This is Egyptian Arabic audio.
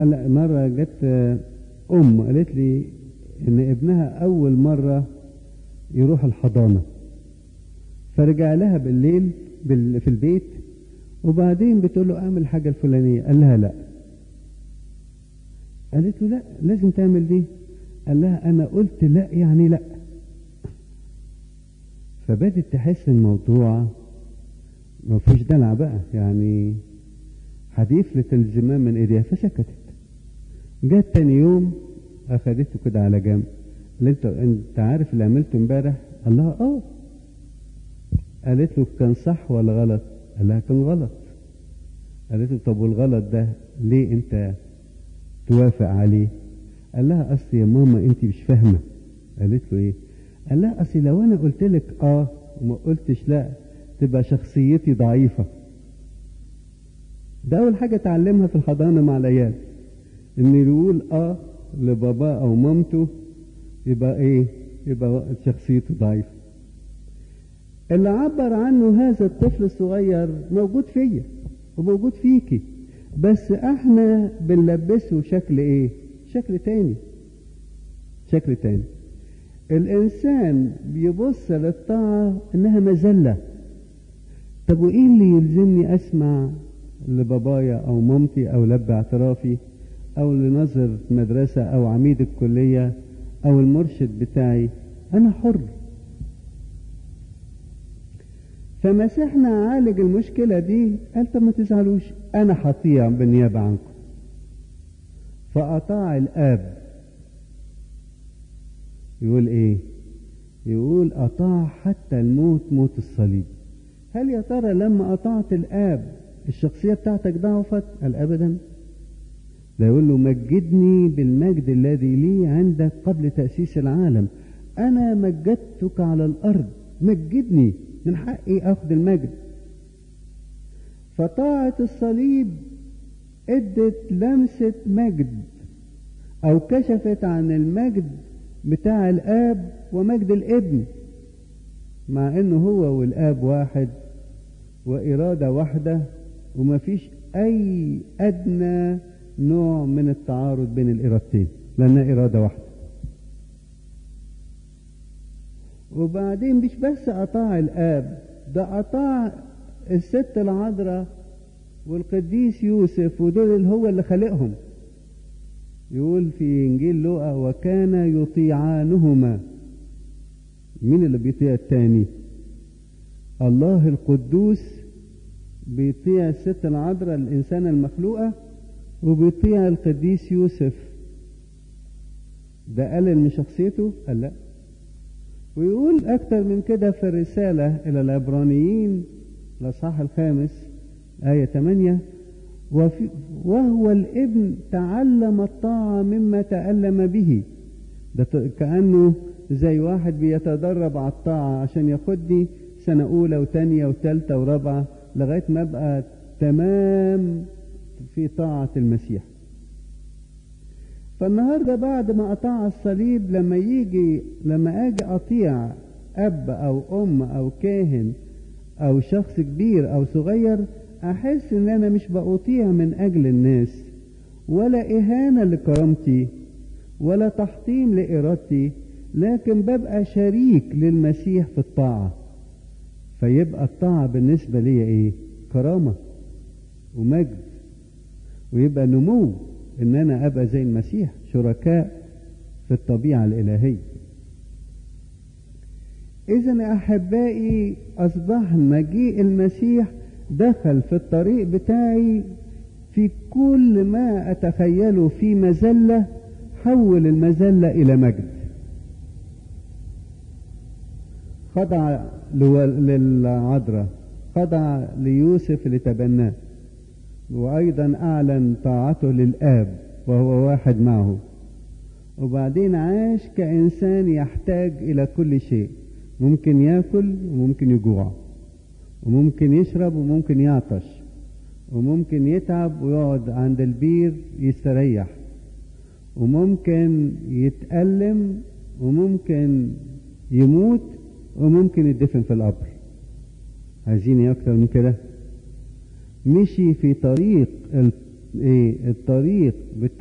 لا مرة جت أم قالت لي إن ابنها أول مرة يروح الحضانة فرجع لها بالليل بال- في البيت وبعدين بتقول له اعمل الحاجة الفلانية قال لها لا قالت له لا لازم تعمل دي قال لها انا قلت لا يعني لا فبدت تحس الموضوع ما فيهوش دلع بقى يعني هتفلت الزمام من ايديها فسكتت جت تاني يوم اخدته كده على جنب قال انت انت عارف اللي عملته امبارح قال لها اه قالت له كان صح ولا غلط قال لها كان غلط قالت له طب والغلط ده ليه انت توافق عليه قال لها اصل يا ماما انت مش فاهمه قالت له ايه قال لها اصل لو انا قلت لك اه وما قلتش لا تبقى شخصيتي ضعيفه ده اول حاجه اتعلمها في الحضانه مع العيال ان يقول اه لبابا او مامته يبقى ايه يبقى شخصيته ضعيفه اللي عبر عنه هذا الطفل الصغير موجود فيا وموجود فيكي بس احنا بنلبسه شكل ايه شكل تاني شكل تاني الانسان بيبص للطاعة انها مذلة طب وايه اللي يلزمني اسمع لبابايا او مامتي او لب اعترافي او لنظر مدرسة او عميد الكلية او المرشد بتاعي انا حر فمسيحنا عالج المشكلة دي قال طب ما تزعلوش أنا هطيع بالنيابة عنكم فأطاع الآب يقول إيه يقول أطاع حتى الموت موت الصليب هل يا ترى لما أطعت الآب الشخصية بتاعتك ضعفت قال أبدا ده يقول له مجدني بالمجد الذي لي عندك قبل تأسيس العالم أنا مجدتك على الأرض مجدني من حقي اخذ المجد فطاعة الصليب ادت لمسة مجد او كشفت عن المجد بتاع الاب ومجد الابن مع انه هو والاب واحد وارادة واحدة وما فيش اي ادنى نوع من التعارض بين الارادتين لانها ارادة واحدة وبعدين مش بس أطاع الآب ده أطاع الست العذراء والقديس يوسف ودول اللي هو اللي خلقهم يقول في إنجيل لوقا وكان يطيعانهما مين اللي بيطيع التاني الله القدوس بيطيع الست العذراء الإنسانة المخلوقة وبيطيع القديس يوسف ده قلل من شخصيته قال لا ويقول أكثر من كده في الرسالة إلى العبرانيين الأصحاح الخامس آية 8 وفي وهو الابن تعلم الطاعة مما تألم به ده كأنه زي واحد بيتدرب على الطاعة عشان ياخدني سنة أولى وتانية وتالتة ورابعة لغاية ما أبقى تمام في طاعة المسيح فالنهاردة بعد ما أطاع الصليب لما يجي لما أجي أطيع أب أو أم أو كاهن أو شخص كبير أو صغير أحس إن أنا مش بأطيع من أجل الناس ولا إهانة لكرامتي ولا تحطيم لإرادتي لكن ببقى شريك للمسيح في الطاعة فيبقى الطاعة بالنسبة لي إيه؟ كرامة ومجد ويبقى نمو ان انا ابقى زي المسيح شركاء في الطبيعة الالهية اذا احبائي اصبح مجيء المسيح دخل في الطريق بتاعي في كل ما اتخيله في مزلة حول المزلة الى مجد خضع للعذراء خضع ليوسف لتبناه وأيضا أعلن طاعته للآب وهو واحد معه وبعدين عاش كإنسان يحتاج إلى كل شيء ممكن يأكل وممكن يجوع وممكن يشرب وممكن يعطش وممكن يتعب ويقعد عند البير يستريح وممكن يتألم وممكن يموت وممكن يدفن في القبر عايزين ايه اكتر من كده مشي في طريق ايه الطريق